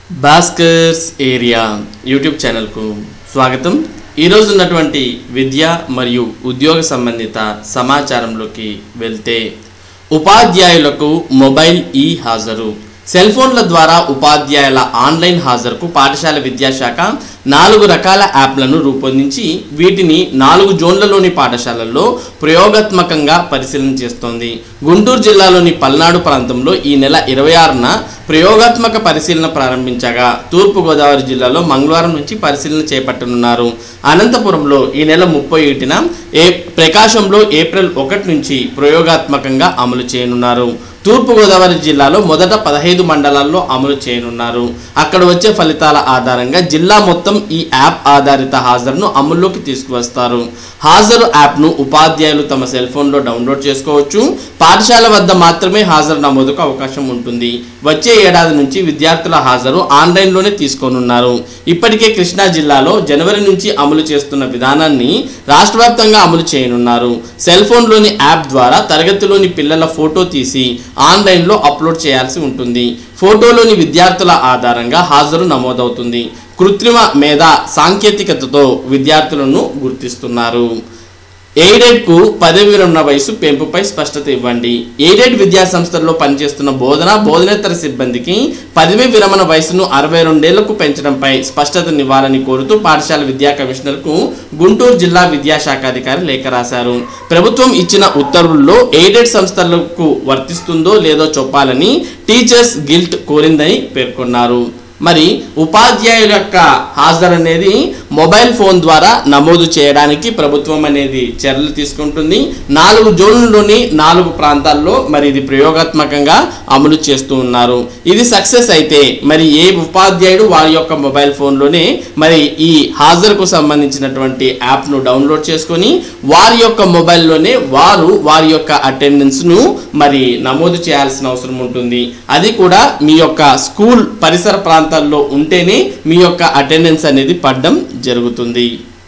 Bhaskar's area YouTube ఛానల్కు స్వాగతం ఈరోజు ఉన్నటువంటి విద్య మరియు ఉద్యోగ సంబంధిత సమాచారంలోకి వెళ్తే ఉపాధ్యాయులకు మొబైల్ ఈ హాజరు సెల్ ఫోన్ల ద్వారా ఉపాధ్యాయుల ఆన్లైన్ హాజరుకు పాఠశాల విద్యాశాఖ నాలుగు రకాల యాప్లను రూపొందించి వీటిని నాలుగు జోన్లలోని పాఠశాలల్లో ప్రయోగాత్మకంగా పరిశీలన చేస్తోంది గుంటూరు జిల్లాలోని పల్నాడు ప్రాంతంలో ఈ నెల ఇరవై ఆరున ప్రయోగాత్మక పరిశీలన ప్రారంభించగా తూర్పుగోదావరి జిల్లాలో మంగళవారం నుంచి పరిశీలన చేపట్టనున్నారు అనంతపురంలో ఈ నెల ముప్పై ఒకటిన ఏ ప్రకాశంలో ఏప్రిల్ ఒకటి నుంచి ప్రయోగాత్మకంగా అమలు చేయనున్నారు తూర్పుగోదావరి జిల్లాలో మొదట పదహైదు మండలాల్లో అమలు చేయనున్నారు అక్కడ వచ్చే ఫలితాల ఆధారంగా జిల్లా మొత్తం ఈ యాప్ ఆధారిత హాజరును అమల్లోకి తీసుకువస్తారు హాజరు యాప్ను ఉపాధ్యాయులు తమ సెల్ ఫోన్లో డౌన్లోడ్ చేసుకోవచ్చు పాఠశాల వద్ద మాత్రమే హాజరు నమోదుకు అవకాశం ఉంటుంది వచ్చే ఏడాది నుంచి విద్యార్థుల హాజరు ఆన్లైన్లోనే తీసుకోనున్నారు ఇప్పటికే కృష్ణా జిల్లాలో జనవరి నుంచి అమలు చేస్తున్న విధానాన్ని రాష్ట్ర వ్యాప్తంగా అమలు చేయనున్నారు సెల్ ఫోన్లోని యాప్ ద్వారా తరగతిలోని పిల్లల ఫోటో తీసి ఆన్లైన్లో అప్లోడ్ చేయాల్సి ఉంటుంది ఫోటోలోని విద్యార్థుల ఆధారంగా హాజరు నమోదవుతుంది కృత్రిమ మేధ సాంకేతికతతో విద్యార్థులను గుర్తిస్తున్నారు ఎయిడెడ్కు పదవి విరమణ వయసు పెంపుపై స్పష్టత ఇవ్వండి ఎయిడెడ్ విద్యా సంస్థల్లో పనిచేస్తున్న బోధన బోధనేతర సిబ్బందికి పదవి విరమణ వయసును అరవై రెండేళ్లకు పెంచడంపై స్పష్టతనివ్వాలని కోరుతూ పాఠశాల విద్యా కమిషనర్కు గుంటూరు జిల్లా విద్యాశాఖ అధికారి లేఖ రాశారు ప్రభుత్వం ఇచ్చిన ఉత్తర్వుల్లో ఎయిడెడ్ సంస్థలకు వర్తిస్తుందో లేదో చెప్పాలని టీచర్స్ గిల్ట్ కోరిందని పేర్కొన్నారు మరి ఉపాధ్యాయుల యొక్క హాజరు అనేది మొబైల్ ఫోన్ ద్వారా నమోదు చేయడానికి ప్రభుత్వం అనేది చర్యలు తీసుకుంటుంది నాలుగు జోన్లలోని నాలుగు ప్రాంతాల్లో మరి ఇది ప్రయోగాత్మకంగా అమలు చేస్తూ ఉన్నారు ఇది సక్సెస్ అయితే మరి ఏ ఉపాధ్యాయుడు వారి యొక్క మొబైల్ ఫోన్లోనే మరి ఈ హాజరుకు సంబంధించినటువంటి యాప్ను డౌన్లోడ్ చేసుకొని వారి యొక్క మొబైల్లోనే వారు వారి యొక్క అటెండెన్స్ను మరి నమోదు చేయాల్సిన అవసరం ఉంటుంది అది కూడా మీ యొక్క స్కూల్ పరిసర ప్రాంతాల్లో ఉంటేనే మీ యొక్క అటెండెన్స్ అనేది పడడం జరుగుతుంది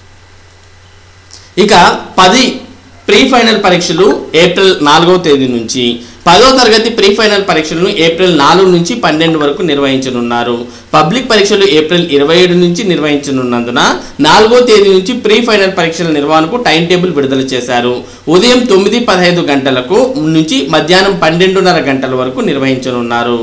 ఇక పది ప్రీ ఫైనల్ పరీక్షలు ఏప్రిల్ నాలుగవ తేదీ నుంచి పదో తరగతి ప్రీ ఫైనల్ పరీక్షలను ఏప్రిల్ నాలుగు నుంచి పన్నెండు వరకు నిర్వహించనున్నారు పబ్లిక్ పరీక్షలు ఏప్రిల్ ఇరవై ఏడు నుంచి నిర్వహించనున్నందున నాలుగో తేదీ నుంచి ప్రీ ఫైనల్ పరీక్షల నిర్వహణకు టైం టేబుల్ విడుదల చేశారు ఉదయం తొమ్మిది పదహైదు గంటలకు నుంచి మధ్యాహ్నం పన్నెండున్నర గంటల వరకు నిర్వహించనున్నారు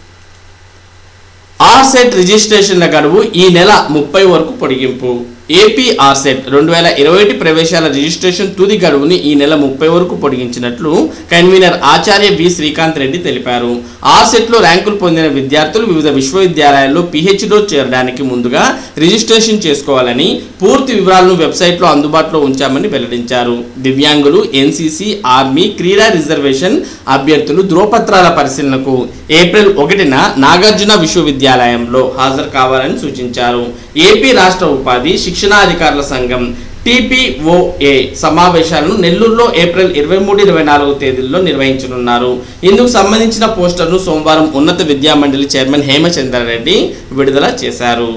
ఆర్సెట్ రిజిస్ట్రేషన్ల గడువు ఈ నెల ముప్పై వరకు పొడిగింపు ఏపీ ఆర్సెట్ రెండు వేల ఇరవై ఒకటి ప్రవేశాల రిజిస్ట్రేషన్ తుది గడువుని ఈ నెల ముప్పై వరకు పొడిగించినట్లు కన్వీనర్ ఆచార్య బి శ్రీకాంత్ రెడ్డి తెలిపారు ఆర్సెట్లో ర్యాంకులు పొందిన విద్యార్థులు వివిధ విశ్వవిద్యాలయాల్లో పిహెచ్డో చేరడానికి ముందుగా రిజిస్ట్రేషన్ చేసుకోవాలని పూర్తి వివరాలను వెబ్సైట్లో అందుబాటులో ఉంచామని వెల్లడించారు దివ్యాంగులు ఎన్సీసీ ఆర్మీ క్రీడా రిజర్వేషన్ అభ్యర్థులు ధ్రువపత్రాల పరిశీలనకు ఏప్రిల్ ఒకటిన నాగార్జున విశ్వవిద్యాలయంలో హాజరు కావాలని సూచించారు ఏపీ రాష్ట్ర ఉపాధి శిక్షణాధికారుల సంఘం టీపీఓఏ సమావేశాలను నెల్లూరులో ఏప్రిల్ ఇరవై మూడు ఇరవై నాలుగు తేదీల్లో నిర్వహించనున్నారు ఇందుకు సంబంధించిన పోస్టర్ను సోమవారం ఉన్నత విద్యా మండలి చైర్మన్ హేమచంద్రారెడ్డి విడుదల చేశారు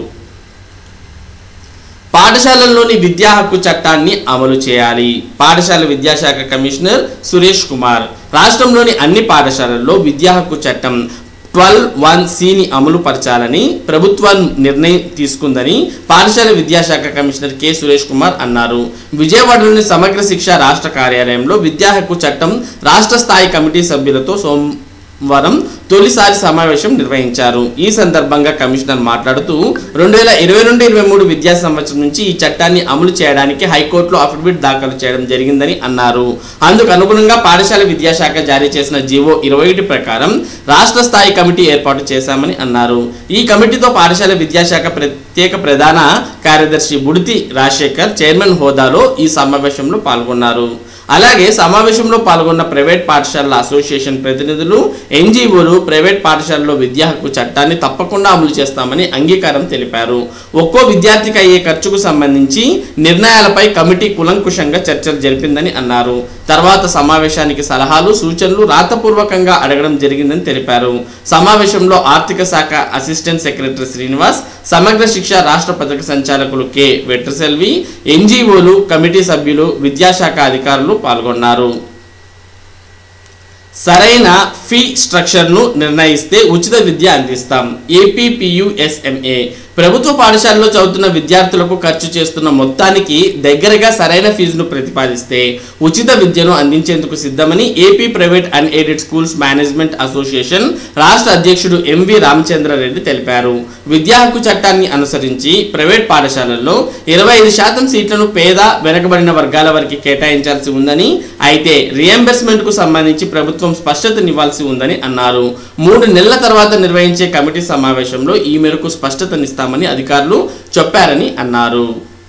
పాఠశాలల్లోని విద్యా హక్కు చట్టాన్ని అమలు చేయాలి పాఠశాల విద్యాశాఖ కమిషనర్ సురేష్ కుమార్ రాష్ట్రంలోని అన్ని పాఠశాలల్లో విద్యా హక్కు చట్టం ట్వెల్వ్ వన్ సిని అమలు పరచాలని ప్రభుత్వం నిర్ణయం తీసుకుందని పాఠశాల విద్యాశాఖ కమిషనర్ కె సురేష్ కుమార్ అన్నారు విజయవాడలోని సమగ్ర శిక్ష రాష్ట్ర కార్యాలయంలో విద్యా హక్కు చట్టం రాష్ట్ర స్థాయి కమిటీ సభ్యులతో సోమవారం తొలిసారి సమావేశం నిర్వహించారు ఈ సందర్భంగా కమిషనర్ మాట్లాడుతూ రెండు వేల ఇరవై రెండు ఇరవై మూడు విద్యా సంవత్సరం నుంచి ఈ చట్టాన్ని అమలు చేయడానికి హైకోర్టులో అఫిడవిట్ దాఖలు చేయడం జరిగిందని అన్నారు అందుకు అనుగుణంగా పాఠశాల విద్యాశాఖ జారీ చేసిన జీవో ఇరవై ఒకటి ప్రకారం రాష్ట్ర స్థాయి కమిటీ ఏర్పాటు చేశామని అన్నారు ఈ కమిటీతో పాఠశాల విద్యాశాఖ ప్రత్యేక ప్రధాన కార్యదర్శి బుడితి రాజశేఖర్ చైర్మన్ హోదాలో ఈ సమావేశంలో పాల్గొన్నారు అలాగే సమావేశంలో పాల్గొన్న ప్రైవేట్ పాఠశాలల అసోసియేషన్ ప్రతినిధులు ఎన్జీఓలు ప్రైవేట్ పాఠశాలలో విద్యా హక్కు చట్టాన్ని తప్పకుండా అమలు చేస్తామని అంగీకారం తెలిపారు ఒక్కో విద్యార్థికి అయ్యే ఖర్చుకు సంబంధించి నిర్ణయాలపై కమిటీ కులంకుశంగా చర్చలు జరిపిందని అన్నారు తర్వాత సమావేశానికి సలహాలు సూచనలు రాతపూర్వకంగా అడగడం జరిగిందని తెలిపారు సమావేశంలో ఆర్థిక శాఖ అసిస్టెంట్ సెక్రటరీ శ్రీనివాస్ సమగ్ర శిక్ష రాష్ట్ర పథక సంచాలకులు కె వెట్రసెల్వి ఎన్జీఓలు కమిటీ సభ్యులు విద్యాశాఖ అధికారులు పాల్గొన్నారు సరైన ఫీ స్ట్రక్చర్ను నిర్ణయిస్తే ఉచిత విద్య అందిస్తాం ఏపీపీయుఎస్ఎంఏ ప్రభుత్వ పాఠశాలలో చదువుతున్న విద్యార్థులకు ఖర్చు చేస్తున్న మొత్తానికి దగ్గరగా సరైన ఫీజును ప్రతిపాదిస్తే ఉచిత విద్యను అందించేందుకు సిద్ధమని AP private unaided schools management association రాష్ట్ర అధ్యక్షుడు ఎంవి రామచంద్రారెడ్డి తెలిపారు విద్యా హక్కు చట్టాన్ని అనుసరించి ప్రైవేట్ పాఠశాలల్లో ఇరవై ఐదు శాతం సీట్లను పేద వెనుకబడిన వర్గాల వారికి కేటాయించాల్సి ఉందని అయితే రియంబర్స్మెంట్ కు సంబంధించి ప్రభుత్వం స్పష్టతనివ్వాల్సి ఉందని అన్నారు మూడు నెలల తర్వాత నిర్వహించే కమిటీ సమావేశంలో ఈ మేరకు స్పష్టతనిస్తామని అధికారులు చెప్పారని అన్నారు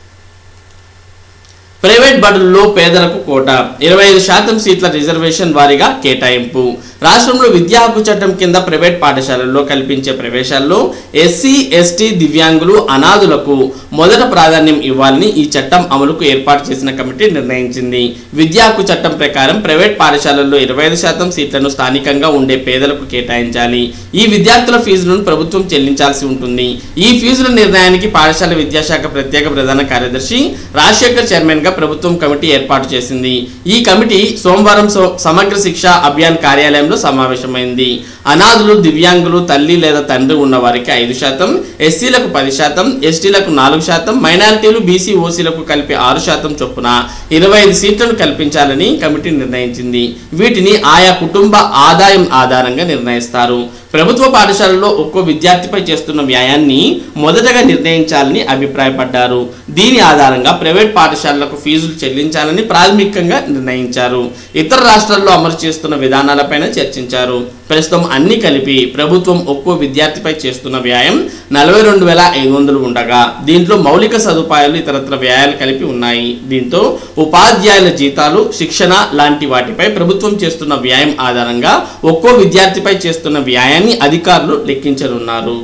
ప్రైవేట్ బడుల్లో పేదలకు కోట ఇరవై ఐదు శాతం సీట్ల రిజర్వేషన్ వారీగా కేటాయింపు రాష్ట్రంలో విద్యా హక్కు చట్టం కింద ప్రైవేట్ పాఠశాలల్లో కల్పించే ప్రవేశాల్లో ఎస్సీ ఎస్టీ దివ్యాంగులు అనాథులకు మొదట ప్రాధాన్యం ఇవ్వాలని ఈ చట్టం అమలుకు ఏర్పాటు చేసిన కమిటీ నిర్ణయించింది విద్యా హక్కు చట్టం ప్రకారం ప్రైవేట్ పాఠశాలల్లో ఇరవై ఐదు శాతం సీట్లను స్థానికంగా ఉండే పేదలకు కేటాయించాలి ఈ విద్యార్థుల ఫీజులను ప్రభుత్వం చెల్లించాల్సి ఉంటుంది ఈ ఫీజుల నిర్ణయానికి పాఠశాల విద్యాశాఖ ప్రత్యేక ప్రధాన కార్యదర్శి రాజశేఖర్ చైర్మన్ గా ప్రభుత్వం కమిటీ ఏర్పాటు చేసింది ఈ కమిటీ సోమవారం సో- సమగ్ర శిక్ష అభియాన్ కార్యాలయంలో సమావేశమైంది అనాథులు దివ్యాంగులు తల్లి లేదా తండ్రి ఉన్న వారికి ఐదు శాతం ఎస్సీలకు పది శాతం ఎస్టీలకు నాలుగు శాతం మైనారిటీలు బీసీ ఓసీలకు కలిపి ఆరు శాతం చొప్పున ఇరవై ఐదు సీట్లను కల్పించాలని కమిటీ నిర్ణయించింది వీటిని ఆయా కుటుంబ ఆదాయం ఆధారంగా నిర్ణయిస్తారు ప్రభుత్వ పాఠశాలలో ఒక్కో విద్యార్థిపై చేస్తున్న వ్యాయాన్ని మొదటగా నిర్ణయించాలని అభిప్రాయపడ్డారు దీని ఆధారంగా ప్రైవేట్ పాఠశాలలకు ఫీజులు చెల్లించాలని ప్రాథమికంగా నిర్ణయించారు ఇతర రాష్ట్రాల్లో అమలు చేస్తున్న విధానాలపైన చర్చించారు ప్రస్తుతం అన్ని కలిపి ప్రభుత్వం ఒక్కో విద్యార్థిపై చేస్తున్న వ్యాయం నలభై రెండు వేల ఐదు వందలు ఉండగా దీంట్లో మౌలిక సదుపాయాలు ఇతరత్ర వ్యయాలు కలిపి ఉన్నాయి దీంతో ఉపాధ్యాయుల జీతాలు శిక్షణ లాంటి వాటిపై ప్రభుత్వం చేస్తున్న వ్యాయం ఆధారంగా ఒక్కో విద్యార్థిపై చేస్తున్న వ్యాయాన్ని అధికారులు లెక్కించనున్నారు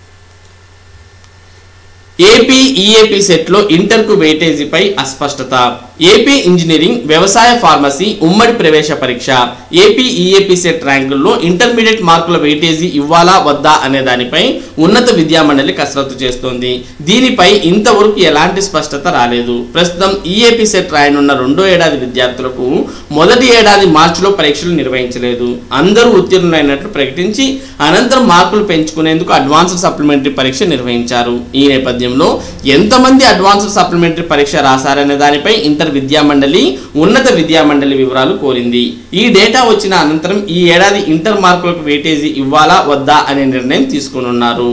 ఏపీ ఈఏపీ సెట్లో ఇంటర్కు వెయిటేజీపై అస్పష్టత ఏపీ ఇంజనీరింగ్ వ్యవసాయ ఫార్మసీ ఉమ్మడి ప్రవేశ పరీక్ష ఏపీ ఈఏపీ సెట్ ర్యాంకుల్లో ఇంటర్మీడియట్ మార్కుల వెయిటేజీ ఇవ్వాలా వద్దా అనే దానిపై ఉన్నత విద్యామండలి కసరత్తు చేస్తోంది దీనిపై ఇంతవరకు ఎలాంటి స్పష్టత రాలేదు ప్రస్తుతం ఈఏపీ సెట్ రాయనున్న రెండో ఏడాది విద్యార్థులకు మొదటి ఏడాది మార్చిలో పరీక్షలు నిర్వహించలేదు అందరూ ఉత్తీర్ణులైనట్లు ప్రకటించి అనంతరం మార్కులు పెంచుకునేందుకు అడ్వాన్స్డ్ సప్లిమెంటరీ పరీక్ష నిర్వహించారు ఈ నేపథ్యంలో ఎంతమంది అడ్వాన్స్డ్ సప్లిమెంటరీ పరీక్ష రాశారనే దానిపై ఇంటర్ విద్యా మండలి ఉన్నత విద్యా మండలి వివరాలు కోరింది ఈ డేటా వచ్చిన అనంతరం ఈ ఏడాది ఇంటర్ మార్కులకు వెయిటేజీ ఇవ్వాలా వద్దా అనే నిర్ణయం తీసుకోనున్నారు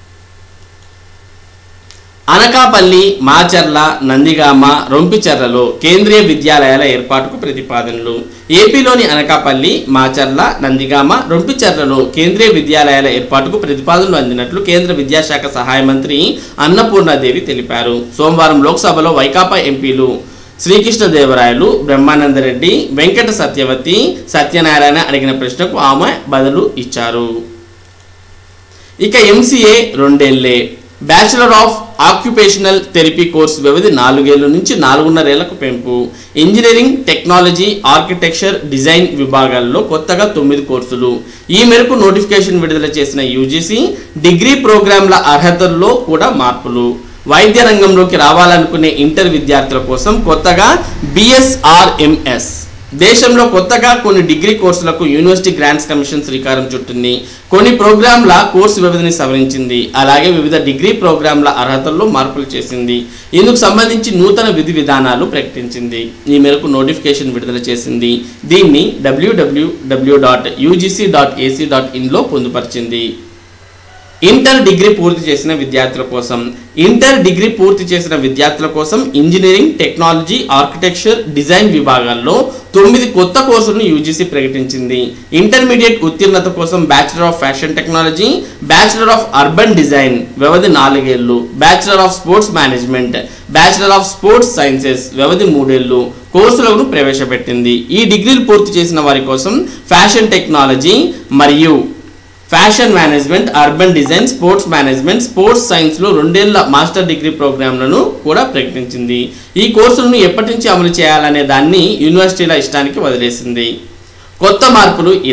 అనకాపల్లి మాచర్ల నందిగామ రొంపిచెర్లలో కేంద్రీయ విద్యాలయాల ఏర్పాటుకు ప్రతిపాదనలు ఏపీలోని అనకాపల్లి మాచర్ల నందిగామ రొంపిచెర్లలో కేంద్రీయ విద్యాలయాల ఏర్పాటుకు ప్రతిపాదనలు అందినట్లు కేంద్ర విద్యాశాఖ సహాయ మంత్రి అన్నపూర్ణాదేవి తెలిపారు సోమవారం లోక్సభలో వైకాపా ఎంపీలు శ్రీకృష్ణదేవరాయలు బ్రహ్మానందరెడ్డి వెంకట సత్యవతి సత్యనారాయణ అడిగిన ప్రశ్నకు ఆమె బదులు ఇచ్చారు ఇక ఎంసీఏ రెండేళ్లే bachelor of occupational therapy course వ్యవధి నాలుగేళ్ల నుంచి నాలుగున్నరేళ్లకు పెంపు ఇంజనీరింగ్ టెక్నాలజీ ఆర్కిటెక్చర్ డిజైన్ విభాగాల్లో కొత్తగా తొమ్మిది కోర్సులు ఈ మేరకు నోటిఫికేషన్ విడుదల చేసిన యూజీసీ డిగ్రీ ప్రోగ్రాంల అర్హతల్లో కూడా మార్పులు వైద్య రంగంలోకి రావాలనుకునే ఇంటర్ విద్యార్థుల కోసం కొత్తగా బిఎస్ఆర్ఎంఎస్ దేశంలో కొత్తగా కొన్ని డిగ్రీ కోర్సులకు యూనివర్సిటీ గ్రాంట్స్ కమిషన్ శ్రీకారం చుట్టింది కొన్ని ప్రోగ్రాంల కోర్సు వ్యవధిని సవరించింది అలాగే వివిధ డిగ్రీ ప్రోగ్రాంల అర్హతల్లో మార్పులు చేసింది ఇందుకు సంబంధించి నూతన విధి విధానాలు ప్రకటించింది ఈ మేరకు నోటిఫికేషన్ విడుదల చేసింది దీన్ని W W W dot UGC dot AC dot ఇన్లో పొందుపరిచింది ఇంటర్ డిగ్రీ పూర్తి చేసిన విద్యార్థుల కోసం ఇంటర్ డిగ్రీ పూర్తి చేసిన విద్యార్థుల కోసం ఇంజనీరింగ్ టెక్నాలజీ ఆర్కిటెక్చర్ డిజైన్ విభాగాల్లో తొమ్మిది కొత్త కోర్సులను యూజీసీ ప్రకటించింది ఇంటర్మీడియట్ ఉత్తీర్ణత కోసం bachelor of fashion technology bachelor of urban design వ్యవధి నాలుగేళ్లు bachelor of sports management bachelor of sports sciences వ్యవధి మూడేళ్లు కోర్సులను ప్రవేశపెట్టింది ఈ డిగ్రీలు పూర్తి చేసిన వారి కోసం ఫ్యాషన్ టెక్నాలజీ మరియు fashion management urban design sports management sports సైన్స్లో రెండేళ్ల మాస్టర్ డిగ్రీ ప్రోగ్రాంలను కూడా ప్రకటించింది ఈ కోర్సులను ఎప్పటి నుంచి అమలు చేయాలనే దాన్ని యూనివర్సిటీల ఇష్టానికి వదిలేసింది కొత్త మార్పులు ఇలా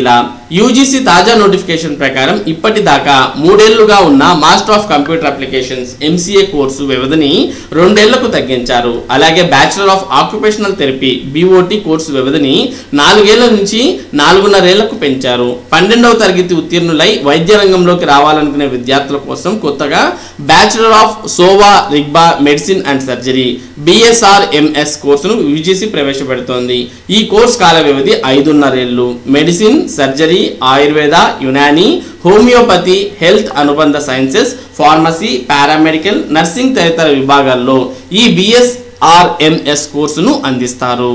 యూజీసీ తాజా నోటిఫికేషన్ ప్రకారం ఇప్పటిదాకా మూడేళ్లుగా ఉన్న master of computer applications MCA course వ్యవధిని రెండేళ్లకు తగ్గించారు అలాగే bachelor of occupational therapy BOT course వ్యవధిని నాలుగేళ్ల నుంచి నాలుగున్నరేళ్లకు పెంచారు పన్నెండవ తరగతి ఉత్తీర్ణులై వైద్య రంగంలోకి రావాలనుకునే విద్యార్థుల కోసం కొత్తగా bachelor of Sowa Rigpa medicine and surgery BSR MS కోర్సును యూజీసీ ప్రవేశపెడుతోంది ఈ కోర్స్ కాల వ్యవధి ఐదున్నరేళ్లు medicine surgery Ayurveda Unani homeopathy health అనుబంధ సైన్సెస్ ఫార్మసీ పారామెడికల్ నర్సింగ్ తదితర విభాగాల్లో ఈ బిఎస్ఆర్ఎంఎస్ కోర్సును అందిస్తారు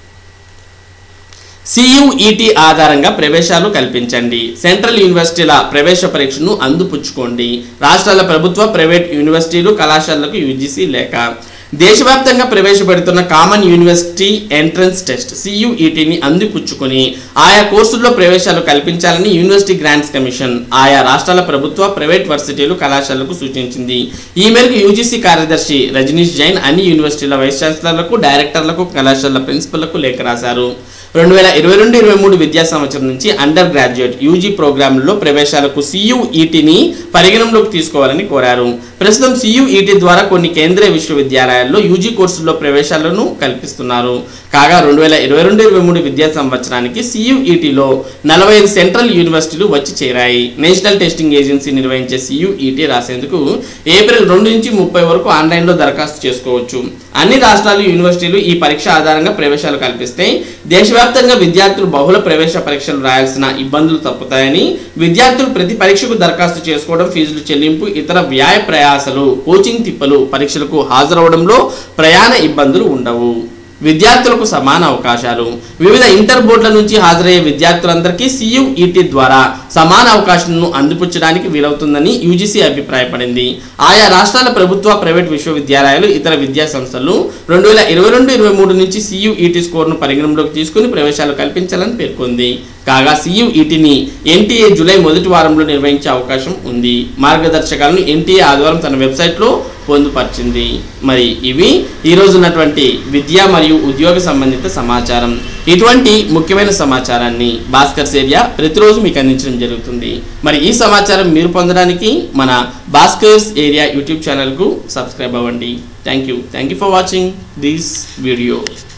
సియుఈటి ఆధారంగా ప్రవేశాలు కల్పించండి సెంట్రల్ యూనివర్సిటీల ప్రవేశ పరీక్షను అందిపుచ్చుకోండి రాష్ట్రాల ప్రభుత్వ ప్రైవేట్ యూనివర్సిటీలు కళాశాలలకు యూజీసీ లేక దేశవ్యాప్తంగా ప్రవేశపెడుతున్న కామన్ యూనివర్సిటీ ఎంట్రన్స్ టెస్ట్ సియుఈటిని అందిపుచ్చుకొని ఆయా కోర్సుల్లో ప్రవేశాలు కల్పించాలని యూనివర్సిటీ గ్రాంట్స్ కమిషన్ ఆయా రాష్ట్రాల ప్రభుత్వ ప్రైవేట్ వర్సిటీలు కళాశాలకు సూచించింది ఈ మేరకు యూజీసీ కార్యదర్శి రజనీష్ జైన్ అన్ని యూనివర్సిటీల వైస్ ఛాన్సలర్లకు డైరెక్టర్లకు కళాశాలల ప్రిన్సిపల్లకు లేఖ రాశారు రెండు వేల ఇరవై రెండు ఇరవై మూడు విద్యా సంవత్సరం నుంచి అండర్ గ్రాడ్యుయేట్ యూజీ ప్రోగ్రాంలలో ప్రవేశాలకు సియుఈటిని పరిగణనలోకి తీసుకోవాలని కోరారు ప్రస్తుతం సియుఈటి ద్వారా కొన్ని కేంద్రీయ విశ్వవిద్యాలయాల్లో యూజీ కోర్సుల్లో ప్రవేశాలను కల్పిస్తున్నారు కాగా రెండు వేల ఇరవై రెండు ఇరవై మూడు విద్యా సంవత్సరానికి సియుఈటిలో నలభై ఐదు సెంట్రల్ యూనివర్సిటీలు వచ్చి చేరాయి నేషనల్ టెస్టింగ్ ఏజెన్సీ నిర్వహించే సియుఈటి రాసేందుకు ఏప్రిల్ రెండు నుంచి ముప్పై వరకు ఆన్లైన్లో దరఖాస్తు చేసుకోవచ్చు అన్ని రాష్ట్రాలు యూనివర్సిటీలు ఈ పరీక్ష ఆధారంగా ప్రవేశాలు కల్పిస్తే దేశవ్యాప్తంగా విద్యార్థులు బహుళ ప్రవేశ పరీక్షలు రాయాల్సిన ఇబ్బందులు తప్పుతాయని విద్యార్థులు ప్రతి పరీక్షకు దరఖాస్తు చేసుకోవడం ఫీజులు చెల్లింపు ఇతర వ్యాయ ప్రయాసలు కోచింగ్ తిప్పలు పరీక్షలకు హాజరవడంలో ప్రయాణ ఇబ్బందులు ఉండవు విద్యార్థులకు సమాన అవకాశాలు వివిధ ఇంటర్ బోర్డుల నుంచి హాజరయ్యే విద్యార్థులందరికీ సియుఈటి ద్వారా సమాన అవకాశాలను అందిపుచ్చడానికి వీలవుతుందని యూజీసీ అభిప్రాయపడింది ఆయా రాష్ట్రాల ప్రభుత్వ ప్రైవేట్ విశ్వవిద్యాలయాలు ఇతర విద్యా సంస్థలు రెండు వేల ఇరవై రెండు ఇరవై మూడు నుంచి సియుఈటి స్కోర్ను పరిగణనలోకి తీసుకుని ప్రవేశాలు కల్పించాలని పేర్కొంది కాగా సియుఈటిని ఎన్టీఏ జూలై మొదటి వారంలో నిర్వహించే అవకాశం ఉంది మార్గదర్శకాలను ఎన్టీఏ ఆదివారం తన వెబ్సైట్లో పొందుపరిచింది మరి ఇవి ఈరోజు ఉన్నటువంటి విద్య మరియు ఉద్యోగ సంబంధిత సమాచారం ఇటువంటి ముఖ్యమైన సమాచారాన్ని భాస్కర్ సేవ్య ప్రతిరోజు మీకు అందించడం జరుగుతుంది మరి ఈ సమాచారం మీరు పొందడానికి మన భాస్కర్స్ ఏరియా యూట్యూబ్ ఛానల్కు సబ్స్క్రైబ్ అవ్వండి thank you thank you for watching this video